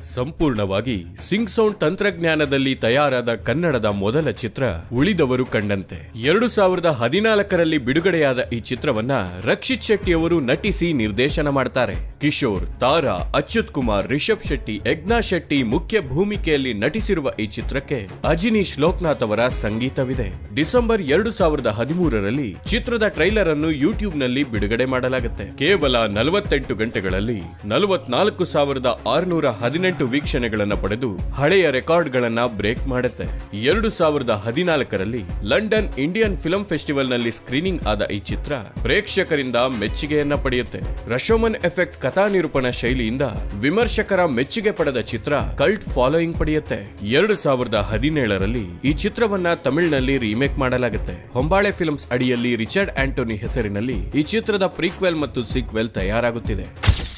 ಸಂಪೂರ್ಣವಾಗಿ ಸಿಂಗ್ ಸೌಂಡ್ ತಂತ್ರಜ್ಞಾನದಲ್ಲಿ ತಯಾರಾದ ಕನ್ನಡದ ಮೊದಲ ಚಿತ್ರ ಉಳಿದವರು ಕಂಡಂತೆ ಎರಡು ಸಾವಿರದ ಹದಿನಾಲ್ಕರಲ್ಲಿ ಬಿಡುಗಡೆಯಾದ ಈ ಚಿತ್ರವನ್ನ ರಕ್ಷಿತ್ ಶೆಟ್ಟಿ ಅವರು ನಟಿಸಿ ನಿರ್ದೇಶನ ಮಾಡ್ತಾರೆ ಕಿಶೋರ್ ತಾರಾ ಅಚ್ಯುತ್ ಕುಮಾರ್ ರಿಷಬ್ ಶೆಟ್ಟಿ ಯಜ್ಞಾ ಶೆಟ್ಟಿ ಮುಖ್ಯ ಭೂಮಿಕೆಯಲ್ಲಿ ನಟಿಸಿರುವ ಈ ಚಿತ್ರಕ್ಕೆ ಅಜಿನೀಶ್ ಲೋಕನಾಥ್ ಅವರ ಸಂಗೀತವಿದೆ ಡಿಸೆಂಬರ್ ಎರಡು ಸಾವಿರದ ಹದಿಮೂರರಲ್ಲಿ ಚಿತ್ರದ ಟ್ರೈಲರ್ ಅನ್ನು ಯೂಟ್ಯೂಬ್ ನಲ್ಲಿ ಬಿಡುಗಡೆ ಮಾಡಲಾಗುತ್ತೆ ಕೇವಲ ನಲವತ್ತೆಂಟು ಗಂಟೆಗಳಲ್ಲಿ ನಲವತ್ನಾಲ್ಕು ಸಾವಿರದ ಆರುನೂರ ಹದಿನೆಂಟು ವೀಕ್ಷಣೆಗಳನ್ನ ಪಡೆದು ಹಳೆಯ ರೆಕಾರ್ಡ್ ಗಳನ್ನ ಬ್ರೇಕ್ ಮಾಡುತ್ತೆ ಎರಡು ಸಾವಿರದ ಹದಿನಾಲ್ಕರಲ್ಲಿ ಲಂಡನ್ ಇಂಡಿಯನ್ ಫಿಲ್ಮ್ ಫೆಸ್ಟಿವಲ್ ನಲ್ಲಿ ಸ್ಕ್ರೀನಿಂಗ್ ಆದ ಈ ಚಿತ್ರ ಪ್ರೇಕ್ಷಕರಿಂದ ಮೆಚ್ಚುಗೆಯನ್ನ ಪಡೆಯುತ್ತೆ ರಶೋಮನ್ ಎಫೆಕ್ಟ್ ಕಥಾ ನಿರೂಪಣಾ ಶೈಲಿಯಿಂದ ವಿಮರ್ಶಕರ ಮೆಚ್ಚುಗೆ ಪಡೆದ ಚಿತ್ರ ಕಲ್ಟ್ ಫಾಲೋಯಿಂಗ್ ಪಡೆಯುತ್ತೆ ಎರಡು ಸಾವಿರದ ಹದಿನೇಳರಲ್ಲಿ ಈ ಚಿತ್ರವನ್ನ ತಮಿಳಿನಲ್ಲಿ ರೀಮೇಕ್ ಮಾಡಲಾಗುತ್ತೆ ಹೊಂಬಾಳೆ ಫಿಲ್ಮ್ಸ್ ಅಡಿಯಲ್ಲಿ ರಿಚರ್ಡ್ ಆಂಟೋನಿ ಹೆಸರಿನಲ್ಲಿ ಈ ಚಿತ್ರದ ಪ್ರೀಕ್ವೆಲ್ ಮತ್ತು ಸೀಕ್ವೆಲ್ ತಯಾರಾಗುತ್ತಿದೆ